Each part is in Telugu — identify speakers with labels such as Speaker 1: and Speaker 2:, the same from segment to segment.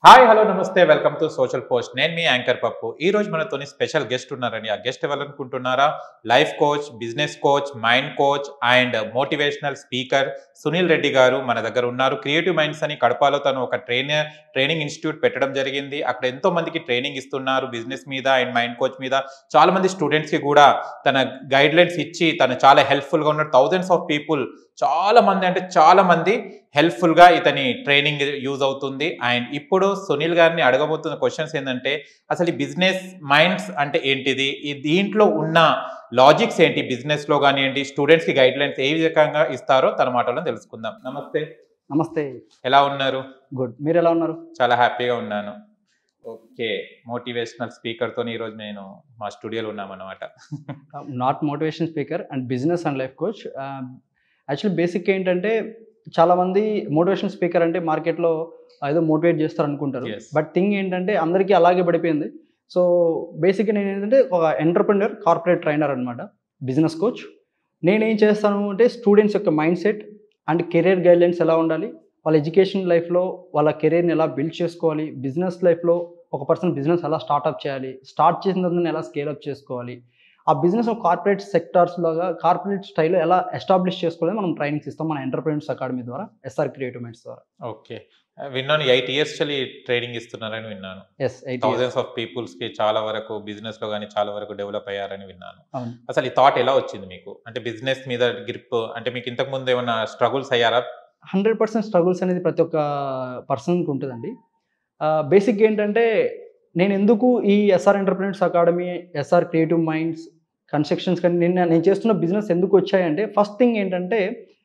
Speaker 1: హాయ్ హలో నమస్తే వెల్కమ్ టు సోషల్ పోస్ట్ నేను మీ యాంకర్ పప్పు ఈ రోజు మనతోని స్పెషల్ గెస్ట్ ఉన్నారని ఆ గెస్ట్ ఎవరనుకుంటున్నారా life coach business coach mind coach and motivational speaker Sunil Reddy garu మన దగ్గర ఉన్నారు క్రియేటివ్ మైండ్స్ అని కడపలో తను ఒక ట్రైనర్ ట్రైనింగ్ ఇన్స్టిట్యూట్ పెట్టడం జరిగింది అక్కడ ఎంతో మందికి ట్రైనింగ్ ఇస్తున్నారు బిజినెస్ మీద అండ్ మైండ్ కోచ్ మీద చాలా మంది స్టూడెంట్స్ కి కూడా తన గైడ్ లైన్స్ ఇచ్చి తను చాలా హెల్ప్ఫుల్ గా ఉన్న థౌజండ్స్ ఆఫ్ పీపుల్ చాలా మంది అంటే చాలా మంది హెల్ప్ఫుల్ గా ఇతని ట్రైనింగ్ యూజ్ అవుతుంది అండ్ ఇప్పుడు సునీల్ గారిని అడగబోతున్న క్వశ్చన్స్ ఏంటంటే అసలు ఈ బిజినెస్ మైండ్స్ అంటే ఏంటిది ఈ దీంట్లో ఉన్న లాజిక్స్ ఏంటి బిజినెస్ లో కానివ్వండి స్టూడెంట్స్ కి గైడ్ లైన్స్ ఏ విధంగా ఇస్తారో తన మాటలో తెలుసుకుందాం నమస్తే
Speaker 2: నమస్తే
Speaker 1: ఎలా ఉన్నారు
Speaker 2: గుడ్ మీరు ఎలా ఉన్నారు
Speaker 1: చాలా హ్యాపీగా ఉన్నాను ఓకే మోటివేషనల్ స్పీకర్ తో ఈరోజు నేను మా స్టూడియోలో ఉన్నామన్నమాట
Speaker 2: not motivation speaker and business and life coach actually basic ఏంటంటే చాలామంది మోటివేషన్ స్పీకర్ అంటే మార్కెట్లో ఏదో మోటివేట్ చేస్తారు అనుకుంటారు
Speaker 1: Yes.
Speaker 2: బట్ థింగ్ ఏంటంటే అందరికీ అలాగే పడిపోయింది సో బేసిక్గా నేను ఏంటంటే ఒక ఎంటర్ప్రెన్యూర్ కార్పొరేట్ ట్రైనర్ అనమాట బిజినెస్ కోచ్ నేనేం చేస్తాను అంటే స్టూడెంట్స్ యొక్క mindset and career guidelines ఎలా ఉండాలి వాళ్ళ ఎడ్యుకేషన్ లైఫ్లో వాళ్ళ కెరీర్ని ఎలా బిల్డ్ చేసుకోవాలి బిజినెస్ లైఫ్లో ఒక పర్సన్ బిజినెస్ ఎలా స్టార్ట్అప్ చేయాలి స్టార్ట్ చేసిన తర్వాత ఎలా స్కేల్ అప్ చేసుకోవాలి ఆ బిజినెస్ కార్పొరేట్ సెక్టార్స్ లాగా కార్పొరేట్ స్టైల్లో ఎలా ఎస్టాబ్లిష్ చేసుకోవాలి మనం ట్రైనింగ్స్ ఇస్తాం మన ఎంటర్ప్రెన్యూర్స్ అకాడమీ ద్వారా ఎస్ఆర్ క్రియేటివ్ మైండ్స్ ద్వారా
Speaker 1: ఓకే విన్నాను ఎయిట్ ఇయర్స్ ట్రైనింగ్ ఇస్తున్నారని విన్నాను
Speaker 2: yes eight
Speaker 1: thousands of peoples కి చాలా వరకు బిజినెస్ లో కానీ చాలా వరకు డెవలప్ అయ్యారని విన్నాను
Speaker 2: అవును.
Speaker 1: అసలు ఈ థాట్ ఎలా వచ్చింది మీకు అంటే బిజినెస్ మీద గ్రిప్ అంటే మీకు ఇంతకు ముందు ఏమైనా స్ట్రగుల్స్ అయ్యారా
Speaker 2: హండ్రెడ్ పర్సెంట్ స్ట్రగుల్స్ అనేది ప్రతి ఒక్క పర్సన్కి ఉంటుందండి బేసిక్ ఏంటంటే నేను ఎందుకు ఈ SR entrepreneurs academy SR creative minds constructions కానీ నేను నేను చేస్తున్న బిజినెస్ ఎందుకు వచ్చాయంటే ఫస్ట్ థింగ్ ఏంటంటే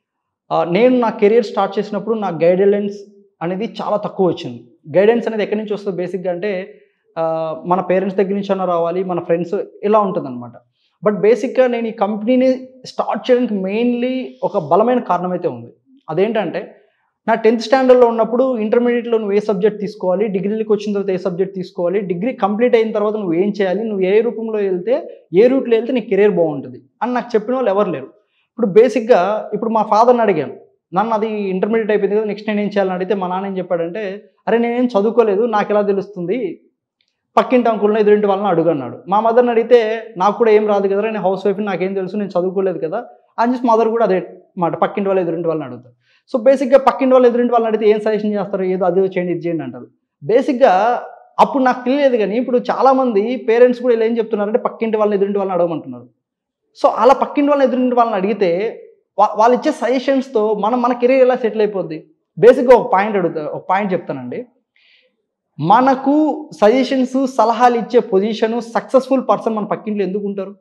Speaker 2: ఆ, నేను నా కెరియర్ స్టార్ట్ చేసినప్పుడు నా గైడెన్స్ అనేది చాలా తక్కువ వచ్చింది గైడెన్స్ అనేది ఎక్కడి నుంచి వస్తుంది బేసిక్గా అంటే ఆ, మన పేరెంట్స్ దగ్గర నుంచి అన్న రావాలి మన ఫ్రెండ్స్ ఇలా ఉంటుందన్నమాట బట్ బేసిక్గా నేను ఈ కంపెనీని స్టార్ట్ చేయడానికి మెయిన్లీ ఒక బలమైన కారణం అయితే ఉంది అదేంటంటే నా టెన్త్ స్టాండర్డ్లో ఉన్నప్పుడు ఇంటర్మీడియట్లో నువ్వు ఏ సబ్జెక్ట్ తీసుకోవాలి డిగ్రీలకు వచ్చిన తర్వాత ఏ సబ్జెక్ట్ తీసుకోవాలి డిగ్రీ కంప్లీట్ అయిన తర్వాత నువ్వు ఏం చేయాలి నువ్వు ఏ రూపంలో వెళ్తే ఏ రూట్లో వెళ్తే నీ కెరీర్ బాగుంటుంది అని నాకు చెప్పిన వాళ్ళు ఎవరు లేరు ఇప్పుడు బేసిక్గా ఇప్పుడు మా ఫాదర్ని అడిగాను నన్ను అది ఇంటర్మీడియట్ అయిపోయింది కదా నెక్స్ట్ నేను ఏం చేయాలని అడిగితే మా నాన్న ఏం చెప్పాడంటే అరే నేనేం చదువుకోలేదు నాకు ఎలా తెలుస్తుంది పక్కింటి అంకుల్ని ఎదురింటి వాళ్ళని అడుగు అన్నాడు మా మదర్ని అడిగితే నాకు కూడా ఏం రాదు కదా నేను హౌస్ వైఫ్ నాకేం తెలుసు నేను చదువుకోలేదు కదా అని చెప్పి మదర్ కూడా అదే మాట పక్కింటి వాళ్ళు ఎదురింటి వాళ్ళని అడుగుతారు సో బేసిక్గా పక్కింటి వాళ్ళు ఎదురింటి వాళ్ళని అడిగితే ఏం సజెషన్ చేస్తారు ఏదో అది చేయండి ఇది చేయండి అంటారు బేసిక్గా అప్పుడు నాకు తెలియలేదు కానీ ఇప్పుడు చాలామంది పేరెంట్స్ కూడా ఇలా ఏం చెప్తున్నారంటే పక్కింటి వాళ్ళని ఎదురింటి వాళ్ళని అడగమంటున్నారు సో అలా పక్కింటి వాళ్ళని ఎదురింటి వాళ్ళని అడిగితే వా- వాళ్ళు ఇచ్చే సజెషన్స్తో మనం మన కెరీర్ ఎలా సెటిల్ అయిపోద్ది బేసిక్గా ఒక పాయింట్ అడుగుతా ఒక పాయింట్ చెప్తానండి మనకు సజెషన్స్ సలహాలు ఇచ్చే పొజిషన్ సక్సెస్ఫుల్ పర్సన్ మన పక్కింట్లో ఎందుకు ఉంటారు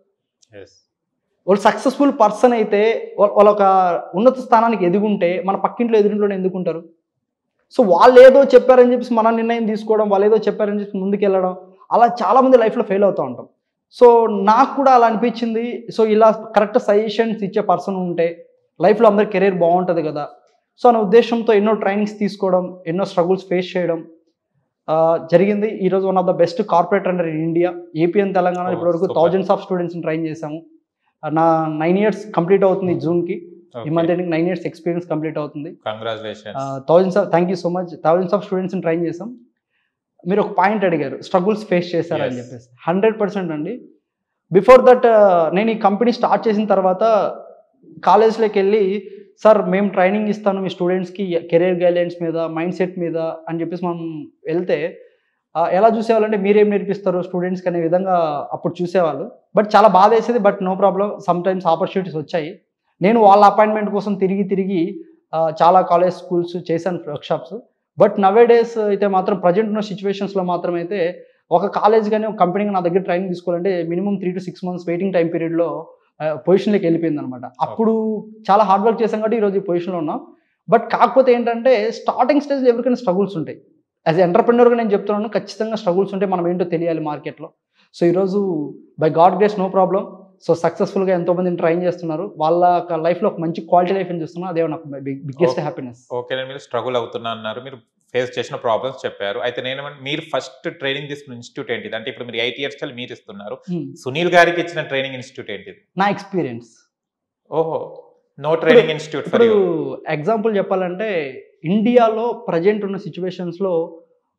Speaker 2: వాళ్ళు సక్సెస్ఫుల్ పర్సన్ అయితే వా- వాళ్ళ ఒక ఉన్నత స్థానానికి ఎదుగుంటే మన పక్కింట్లో ఎదురింట్లోనే ఎందుకు ఉంటారు సో వాళ్ళు ఏదో చెప్పారని చెప్పేసి మన నిర్ణయం తీసుకోవడం వాళ్ళు ఏదో చెప్పారని చెప్పి ముందుకెళ్ళడం అలా చాలామంది లైఫ్లో ఫెయిల్ అవుతూ ఉంటాం సో నాకు కూడా అలా అనిపించింది సో ఇలా కరెక్ట్ సజెషన్స్ ఇచ్చే పర్సన్ ఉంటే లైఫ్లో అందరి కెరీర్ బాగుంటుంది కదా సో అనే ఉద్దేశంతో ఎన్నో ట్రైనింగ్స్ తీసుకోవడం ఎన్నో స్ట్రగుల్స్ ఫేస్ చేయడం ఆ, జరిగింది ఈరోజు one of the best corporate under in India AP and Telangana
Speaker 1: Oh,
Speaker 2: ఇప్పటివరకు
Speaker 1: super.
Speaker 2: థౌజండ్స్ ఆఫ్ స్టూడెంట్స్ని ట్రైన్ చేశాము ఆ, నా నైన్ ఇయర్స్ కంప్లీట్ అవుతుంది జూన్కి ఈ month ending nine years experience complete అవుతుంది
Speaker 1: congratulation
Speaker 2: thousands of thank you so much thousands of స్టూడెంట్స్ని ట్రైన్ చేసాం మీరు ఒక పాయింట్ అడిగారు స్ట్రగుల్స్ ఫేస్ చేశారని
Speaker 1: Yes.
Speaker 2: చెప్పేసి హండ్రెడ్ పర్సెంట్ అండి బిఫోర్ దట్ నేను ఈ కంపెనీ స్టార్ట్ చేసిన తర్వాత కాలేజ్లోకి వెళ్ళి సార్ మేము ట్రైనింగ్ ఇస్తాను మీ స్టూడెంట్స్కి కెరీర్ గైడ్లైన్స్ మీద మైండ్ సెట్ మీద అని చెప్పేసి మనం వెళ్తే ఆ, ఎలా చూసేవాళ్ళంటే మీరేం నేర్పిస్తారు స్టూడెంట్స్కి అనే విధంగా అప్పుడు చూసేవాళ్ళు బట్ చాలా బాధ వేసేది but no problem sometimes opportunities వచ్చాయి నేను వాళ్ళ అపాయింట్మెంట్ కోసం తిరిగి తిరిగి ఆ, చాలా కాలేజ్ స్కూల్స్ చేశాను వర్క్షాప్స్ బట్ నవే డేస్ అయితే మాత్రం ప్రజెంట్ ఉన్న సిచ్యువేషన్స్లో మాత్రం అయితే ఒక కాలేజ్ కానీ ఒక కంపెనీ నా దగ్గర ట్రైనింగ్ తీసుకోవాలంటే minimum three to six months waiting time పీరియడ్లో పొజిషన్లోకి వెళ్ళిపోయింది అనమాట అప్పుడు చాలా హార్డ్ వర్క్ చేశాం కాబట్టి ఈరోజు ఈ పొజిషన్లో ఉన్నాం బట్ కాకపోతే ఏంటంటే స్టార్టింగ్ స్టేజ్లో ఎవరికైనా స్ట్రగుల్స్ ఉంటాయి యాజ్ ఎంటర్ప్రెన్యూర్గా నేను చెప్తున్నాను ఖచ్చితంగా స్ట్రగుల్స్ ఉంటే మనం ఏంటో తెలియాలి మార్కెట్లో సో ఈరోజు by God grace no problem so సక్సెస్ఫుల్గా ఎంతో మందిని ట్రైన్ చేస్తున్నారు వాళ్ళ లైఫ్లో ఒక మంచి క్వాలిటీ లైఫ్ చేస్తున్నారు అదే నాకు బిగ్గెస్ట్
Speaker 1: Okay.
Speaker 2: హ్యాపీనెస్
Speaker 1: ఓకే నేను మీరు స్ట్రగుల్ అవుతున్నా అన్నారు మీరు ఫేస్ చేసిన ప్రాబ్లమ్స్ చెప్పారు అయితే నేను ఏమన్నా- మీరు ఫస్ట్ ట్రైనింగ్ తీసుకున్న ఇన్స్టిట్యూట్ ఏంటిది అంటే ఇప్పుడు మీరు ఎయిట్ ఇయర్స్ మీరు ఇస్తున్నారు సునీల్ గారికి ఇచ్చిన ట్రైనింగ్ ఇన్స్టిట్యూట్ ఏంటిది
Speaker 2: నా ఎక్స్పీరియన్స్
Speaker 1: ఓహో నో ట్రైనింగ్ ఇన్స్టిట్యూట్ ఫర్
Speaker 2: ఇప్పుడు
Speaker 1: యూ
Speaker 2: ఎగ్జాంపుల్ చెప్పాలంటే ఇండియాలో ప్రజెంట్ ఉన్న సిచ్యువేషన్స్లో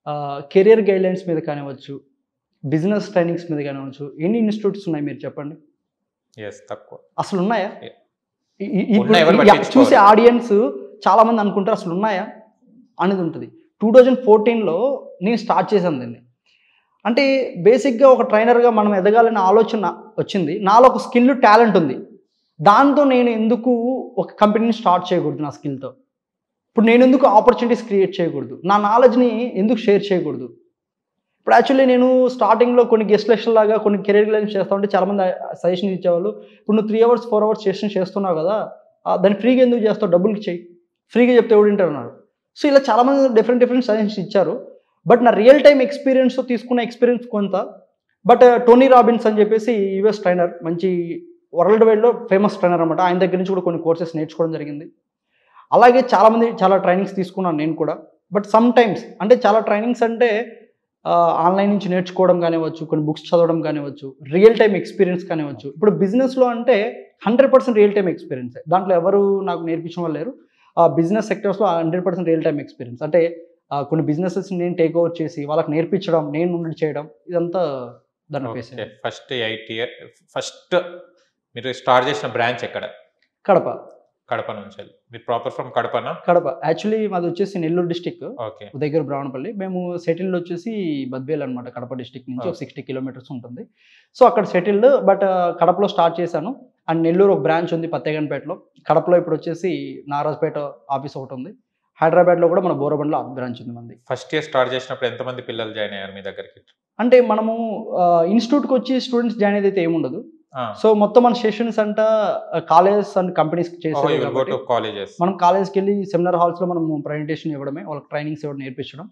Speaker 2: కెరియర్ గైడ్లైన్స్ మీద కానివ్వచ్చు బిజినెస్ ట్రైనింగ్స్ మీద కానివ్వచ్చు ఎన్ని ఇన్స్టిట్యూట్స్ ఉన్నాయి మీరు చెప్పండి
Speaker 1: ఎస్ తక్కువ
Speaker 2: అసలు ఉన్నాయా
Speaker 1: Yeah.
Speaker 2: ఈ- ఈ- ఇప్పుడు
Speaker 1: ఉన్నాయి, ఎవరు
Speaker 2: యా,
Speaker 1: పట్టించుకోరు.
Speaker 2: చూసే ఆడియన్స్ చాలా మంది అనుకుంటారు అసలు ఉన్నాయా అనేది ఉంటుంది టూ థౌజండ్ ఫోర్టీన్లో నేను స్టార్ట్ చేశాను దీన్ని అంటే బేసిక్గా ఒక ట్రైనర్గా మనం ఎదగాలనే ఆలోచన వచ్చింది నాలో ఒక స్కిల్ టాలెంట్ ఉంది దాంతో నేను ఎందుకు ఒక కంపెనీని స్టార్ట్ చేయకూడదు నా స్కిల్తో ఇప్పుడు నేను ఎందుకు ఆపర్చునిటీస్ క్రియేట్ చేయకూడదు నా నాలెడ్జ్ని ఎందుకు షేర్ చేయకూడదు ఇప్పుడు యాక్చువల్లీ నేను స్టార్టింగ్లో కొన్ని గెస్ట్ లెక్చర్ లాగా కొన్ని కెరీర్ లైన్స్ చేస్తా ఉంటే చాలామంది సజెషన్ ఇచ్చేవాళ్ళు ఇప్పుడు నువ్వు three hours four hours session చేస్తున్నావు కదా ఆ, దాన్ని ఫ్రీగా ఎందుకు చేస్తావు డబ్బులకి చెయ్యి ఫ్రీగా చెప్తే ఎవడు వింటారు అన్నారు సో ఇలా చాలామంది డిఫరెంట్ డిఫరెంట్ సజెషన్స్ ఇచ్చారు బట్ నా రియల్ టైం ఎక్స్పీరియన్స్ తీసుకున్న ఎక్స్పీరియన్స్ కొంత బట్ టోనీ రాబిన్స్ అని చెప్పేసి యూఎస్ ట్రైనర్ మంచి వరల్డ్ వైడ్లో ఫేమస్ ట్రైనర్ అనమాట ఆయన దగ్గర నుంచి కూడా కొన్ని కోర్సెస్ నేర్చుకోవడం జరిగింది అలాగే చాలామంది చాలా ట్రైనింగ్స్ తీసుకున్నాను నేను కూడా బట్ సమ్ టైమ్స్ అంటే చాలా ట్రైనింగ్స్ అంటే ఆన్లైన్ నుంచి నేర్చుకోవడం కానివ్వచ్చు కొన్ని బుక్స్ చదవడం కానివ్వచ్చు రియల్ టైం ఎక్స్పీరియన్స్ కానివ్వచ్చు ఇప్పుడు బిజినెస్లో అంటే hundred percent real time experience దాంట్లో ఎవరు నాకు నేర్పించిన వాళ్ళు లేరు బిజినెస్ సెక్టర్స్లో hundred percent real time experience అంటే ఆ, కొన్ని బిజినెసెస్ నేను టేక్ ఓవర్ చేసి వాళ్ళకి నేర్పించడం నేను నుండి చేయడం ఇదంతా దాన్ని face
Speaker 1: okay first eight year first మీరు స్టార్ట్ చేసిన బ్రాంచ్ ఎక్కడ
Speaker 2: కడప
Speaker 1: కడప నుంచి వెళ్ళి. మీరు ప్రాపర్ ఫ్రమ్ కడపనా
Speaker 2: కడప యాక్చువల్లీ మాది వచ్చేసి నెల్లూరు డిస్టిక్
Speaker 1: ఓకే
Speaker 2: దగ్గర బ్రాహ్మణపల్లి మేము సెటిల్డ్ వచ్చేసి బద్వేల్ అనమాట కడప డిస్టిక్ నుంచి ఒక
Speaker 1: Okay.
Speaker 2: సిక్స్టీ కిలోమీటర్స్ ఉంటుంది సో అక్కడ సెటిల్డ్ బట్ కడపలో స్టార్ట్ చేశాను అండ్ నెల్లూరు ఒక బ్రాంచ్ ఉంది పత్తేగన్పేటలో కడపలో ఇప్పుడు వచ్చేసి నారాజ్పేట ఆఫీస్ ఒకటి ఉంది హైదరాబాద్లో కూడా మన బోరబండ్లో బ్రాంచ్ ఉంది మంది
Speaker 1: ఫస్ట్ ఇయర్ స్టార్ట్ చేసినప్పుడు ఎంతమంది పిల్లలు జాయిన్ అయ్యారు మీ దగ్గరికి
Speaker 2: అంటే మనము ఇన్స్టిట్యూట్కి వచ్చి స్టూడెంట్స్ జాయిన్ అయితే ఏముండదు సో మొత్తం మన సెషన్స్ అంట కాలేజెస్ అండ్ కంపెనీస్ చేసేది
Speaker 1: గో
Speaker 2: కాబట్టి
Speaker 1: టు కాలేజెస్
Speaker 2: మనం కాలేజ్కి వెళ్ళి సెమినార్ హాల్స్లో మనం ప్రజెంటేషన్ ఇవ్వడమే వాళ్ళకి ట్రైనింగ్స్ ఇవ్వడం నేర్పించడం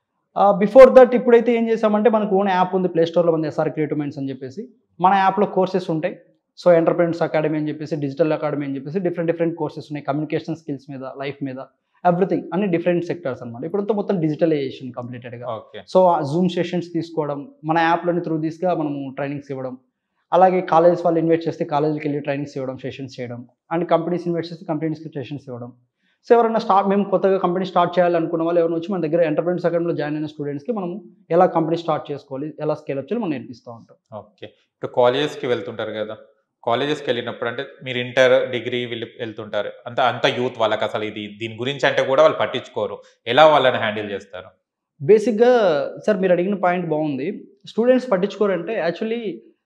Speaker 2: బిఫోర్ దట్ ఇప్పుడైతే ఏం చేసామంటే మనకు ఓన్ యాప్ ఉంది ప్లే స్టోర్లో మన ఎస్ఆర్ క్రియేటివ్ మైండ్స్ అని చెప్పేసి మన యాప్లో కోర్సెస్ ఉంటాయి సో ఎంటర్ప్రెన్స్ అకాడమీ అని చెప్పేసి డిజిటల్ అకాడమీ అని చెప్పేసి డిఫరెంట్ డిఫరెంట్ కోర్సెస్ ఉన్నాయి కమ్యూనికేషన్ స్కిల్స్ మీద లైఫ్ మీద ఎవ్రీథింగ్ అన్ని డిఫరెంట్ సెక్టర్స్ అనమాట ఇప్పుడంతా మొత్తం డిజిటలైజేషన్ కంప్లీటెడ్గా
Speaker 1: ఓకే
Speaker 2: సో జూమ్ సెషన్స్ తీసుకోవడం మన యాప్లోని త్రూ దిస్గా మనము ట్రైనింగ్స్ ఇవ్వడం అలాగే కాలేజ్ వాళ్ళు ఇన్వైట్ చేస్తే కాలేజీకి వెళ్ళి ట్రైనింగ్స్ ఇవ్వడం సెషన్స్ చేయడం అండ్ కంపెనీస్ ఇన్వైట్ చేస్తే కంపెనీస్కి సెషన్స్ ఇవ్వడం సో ఎవరైనా స్టార్ట్ మేము కొత్తగా కంపెనీ స్టార్ట్ చేయాలనుకున్న వాళ్ళు ఎవరైనా వచ్చి మన దగ్గర ఎంటర్ప్రెన్స్ అకాడమీలో జాయిన్ అయిన స్టూడెంట్స్కి మనం ఎలా కంపెనీ స్టార్ట్ చేసుకోవాలి ఎలా స్కేల్ అప్ చేయాలి మనం నేర్పిస్తూ ఉంటాం
Speaker 1: ఓకే ఇప్పుడు కాలేజెస్కి వెళ్తుంటారు కదా కాలేజెస్కి వెళ్ళినప్పుడు అంటే మీరు ఇంటర్ డిగ్రీ వీళ్ళు వెళ్తుంటారు అంత అంత యూత్ వాళ్ళకి అసలు ఇది దీని గురించి అంటే కూడా వాళ్ళు పట్టించుకోరు ఎలా వాళ్ళని హ్యాండిల్ చేస్తారు
Speaker 2: బేసిక్గా సార్ మీరు అడిగిన పాయింట్ బాగుంది స్టూడెంట్స్ పట్టించుకోరంటే యాక్చువల్లీ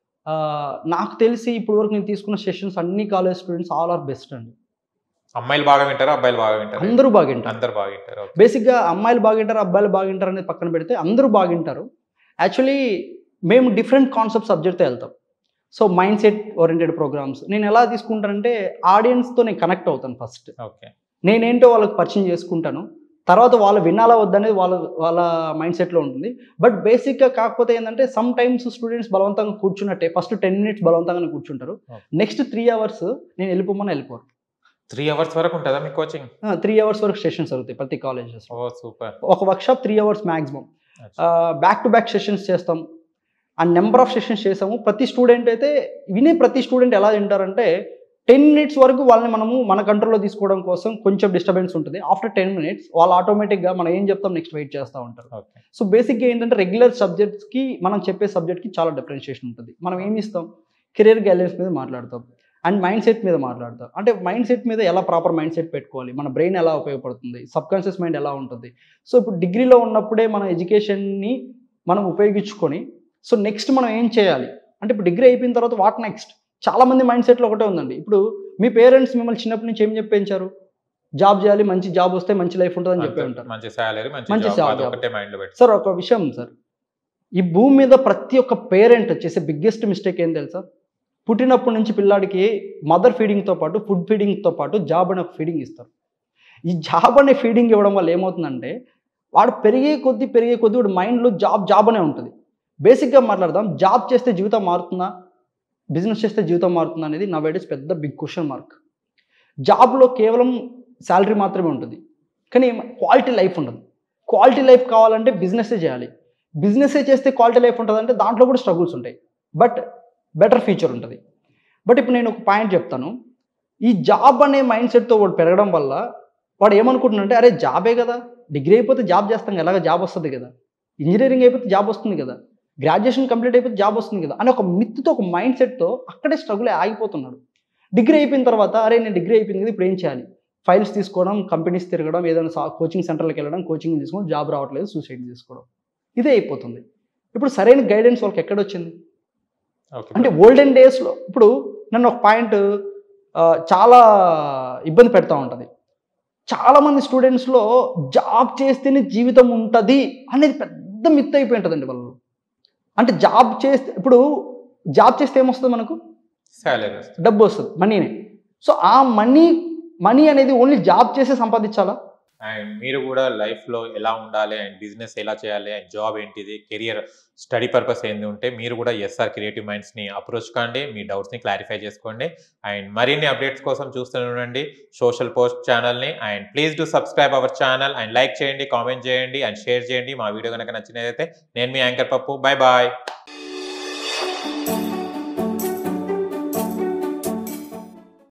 Speaker 2: నాకు తెలిసి ఇప్పుడు వరకు నేను తీసుకున్న సెషన్స్ అన్ని college students all are best అండి
Speaker 1: అమ్మాయిలు బాగా వింటారు అబ్బాయిలు బాగా వింటారు
Speaker 2: అందరూ బాగా వింటారు
Speaker 1: అందరు బాగా వింటారు Okay.
Speaker 2: బేసిక్గా అమ్మాయిలు బాగింటారు అబ్బాయిలు బాగింటారు అనేది పక్కన పెడితే అందరూ బాగింటారు యాక్చువల్లీ మేము డిఫరెంట్ కాన్సెప్ట్ సబ్జెక్ట్తో వెళ్తాం so mind set oriented programmes నేను ఎలా తీసుకుంటానంటే ఆడియన్స్తో నేను కనెక్ట్ అవుతాను ఫస్ట్
Speaker 1: ఓకే
Speaker 2: నేనేంటో వాళ్ళకి పరిచయం చేసుకుంటాను తర్వాత వాళ్ళు వినాలా వద్దనేది వాళ్ళ వాళ్ళ మైండ్ సెట్లో ఉంటుంది బట్ బేసిక్గా కాకపోతే ఏంటంటే సమ్ టైమ్స్ స్టూడెంట్స్ బలవంతంగా కూర్చున్నట్టే ఫస్ట్ టెన్ మినిట్స్ బలవంతంగానే కూర్చుంటారు
Speaker 1: Okay.
Speaker 2: నెక్స్ట్ త్రీ అవర్స్ నేను వెళ్ళిపోమని వెళ్ళిపోరు
Speaker 1: త్రీ అవర్స్ వరకు ఉంటుందా మీ కోచింగ్
Speaker 2: త్రీ అవర్స్ వరకు సెషన్స్ జరుగుతాయి ప్రతి కాలేజెస్
Speaker 1: ఓ సూపర్
Speaker 2: ఒక workshop three hours maximum back to back sessions చేస్తాం ఆ నెంబర్ ఆఫ్ సెషన్స్ చేసాము ప్రతి స్టూడెంట్ అయితే వినే ప్రతి స్టూడెంట్ ఎలా తింటారంటే టెన్ మినిట్స్ వరకు వాళ్ళని మనము మన కంట్రోల్లో తీసుకోవడం కోసం కొంచెం డిస్టర్బెన్స్ ఉంటుంది ఆఫ్టర్ టెన్ మినిట్స్ వాళ్ళు ఆటోమేటిక్గా మనం ఏం చెప్తాం నెక్స్ట్ వెయిట్ చేస్తూ ఉంటారు
Speaker 1: ఓకే
Speaker 2: సో బేసిక్గా ఏంటంటే రెగ్యులర్ సబ్జెక్ట్స్కి మనం చెప్పే సబ్జెక్ట్కి చాలా డిఫరెన్షియేషన్ ఉంటుంది మనం ఏమి ఇస్తాం కెరీర్ గైడెన్స్ మీద మాట్లాడతాం అండ్ మైండ్ సెట్ మీద మాట్లాడతాం అంటే మైండ్ సెట్ మీద ఎలా ప్రాపర్ మైండ్ సెట్ పెట్టుకోవాలి మన బ్రెయిన్ ఎలా ఉపయోగపడుతుంది సబ్ కాన్షియస్ మైండ్ ఎలా ఉంటుంది సో ఇప్పుడు డిగ్రీలో ఉన్నప్పుడే మన ఎడ్యుకేషన్ని మనం ఉపయోగించుకొని సో నెక్స్ట్ మనం ఏం చేయాలి అంటే ఇప్పుడు డిగ్రీ అయిపోయిన తర్వాత వాట్ నెక్స్ట్ చాలా మంది మైండ్ సెట్లో ఒకటే ఉందండి ఇప్పుడు మీ పేరెంట్స్ మిమ్మల్ని చిన్నప్పటి నుంచి ఏం చెప్పించారు జాబ్ చేయాలి మంచి జాబ్ వస్తే మంచి లైఫ్ ఉంటుందని చెప్పి ఉంటారు
Speaker 1: మంచి సాలరీ మంచి
Speaker 2: మంచి
Speaker 1: జాబ్
Speaker 2: job,
Speaker 1: అది
Speaker 2: job.
Speaker 1: ఒకటే మైండ్ లో పెట్టి
Speaker 2: సార్ ఒక విషయం సార్ ఈ భూమి మీద ప్రతి ఒక్క పేరెంట్ చేసే బిగ్గెస్ట్ మిస్టేక్ ఏం తెలుసా పుట్టినప్పటి నుంచి పిల్లాడికి మదర్ ఫీడింగ్తో పాటు ఫుడ్ ఫీడింగ్తో పాటు జాబ్ అనే ఫీడింగ్ ఇస్తారు ఈ జాబ్ అనే ఫీడింగ్ ఇవ్వడం వల్ల ఏమవుతుందంటే వాడు పెరిగే కొద్దీ పెరిగే కొద్దీ వాడు మైండ్లో జాబ్ జాబ్ అనే ఉంటుంది బేసిక్గా మాట్లాడదాం జాబ్ చేస్తే జీవితం మారుతుందా బిజినెస్ చేస్తే జీవితం మారుతుందా అనేది నా వైడెస్ పెద్ద బిగ్ క్వశ్చన్ మార్క్ జాబ్లో కేవలం శాలరీ మాత్రమే ఉంటుంది కానీ క్వాలిటీ లైఫ్ ఉండదు క్వాలిటీ లైఫ్ కావాలంటే బిజినెస్సే చేయాలి బిజినెస్సే చేస్తే క్వాలిటీ లైఫ్ ఉంటుంది అంటే దాంట్లో కూడా స్ట్రగుల్స్ ఉంటాయి బట్ బెటర్ ఫ్యూచర్ ఉంటుంది బట్ ఇప్పుడు నేను ఒక పాయింట్ చెప్తాను ఈ జాబ్ అనే మైండ్ సెట్తో వాడు పెరగడం వల్ల వాడు ఏమనుకుంటున్నాడంటే అరే జాబే కదా డిగ్రీ అయిపోతే జాబ్ చేస్తాం కదా, ఎలాగ జాబ్ వస్తుంది కదా ఇంజనీరింగ్ అయిపోతే జాబ్ వస్తుంది కదా గ్రాడ్యుయేషన్ కంప్లీట్ అయిపోతే జాబ్ వస్తుంది కదా అని ఒక మిత్తో ఒక మైండ్ సెట్తో అక్కడే స్ట్రగుల్ ఆగిపోతున్నాడు డిగ్రీ అయిపోయిన తర్వాత అరే నేను డిగ్రీ అయిపోయింది కదా ఇప్పుడు ఏం చేయాలి ఫైల్స్ తీసుకోవడం కంపెనీస్ తిరగడం ఏదైనా కోచింగ్ సెంటర్లకు వెళ్ళడం కోచింగ్ తీసుకోవడం జాబ్ రావట్లేదు సూసైడ్ చేసుకోవడం ఇదే అయిపోతుంది ఇప్పుడు సరైన గైడెన్స్ వాళ్ళకి ఎక్కడ వచ్చింది
Speaker 1: ఓకే
Speaker 2: అంటే ఓల్డెన్ డేస్లో ఇప్పుడు నన్ను ఒక పాయింట్ చాలా ఇబ్బంది పెడతా ఉంటుంది చాలామంది స్టూడెంట్స్లో జాబ్ చేస్తేనే జీవితం ఉంటుంది అనేది పెద్ద మిత్ అయిపోయి ఉంటుందండి వాళ్ళు అంటే జాబ్ చేస్తే ఇప్పుడు జాబ్ చేస్తే ఏమొస్తుంది మనకు
Speaker 1: సాలరీ వస్తుంది
Speaker 2: డబ్బు వస్తుంది మనీనే సో ఆ మనీ మనీ అనేది ఓన్లీ జాబ్ చేసే సంపాదించాలా
Speaker 1: అండ్ మీరు కూడా లైఫ్లో ఎలా ఉండాలి అండ్ బిజినెస్ ఎలా చేయాలి అండ్ జాబ్ ఏంటిది కెరియర్ స్టడీ పర్పస్ ఏంది ఉంటే మీరు కూడా ఎస్ఆర్ క్రియేటివ్ మైండ్స్ని అప్రోచ్ కాండి మీ డౌట్స్ని క్లారిఫై చేసుకోండి అండ్ మరిన్ని అప్డేట్స్ కోసం చూస్తూనే ఉండండి సోషల్ పోస్ట్ ఛానల్ని and please do subscribe our channel and like చేయండి కామెంట్ చేయండి అండ్ షేర్ చేయండి మా వీడియో కనుక నచ్చినదైతే నేను మీ యాంకర్ పప్పు బాయ్ బాయ్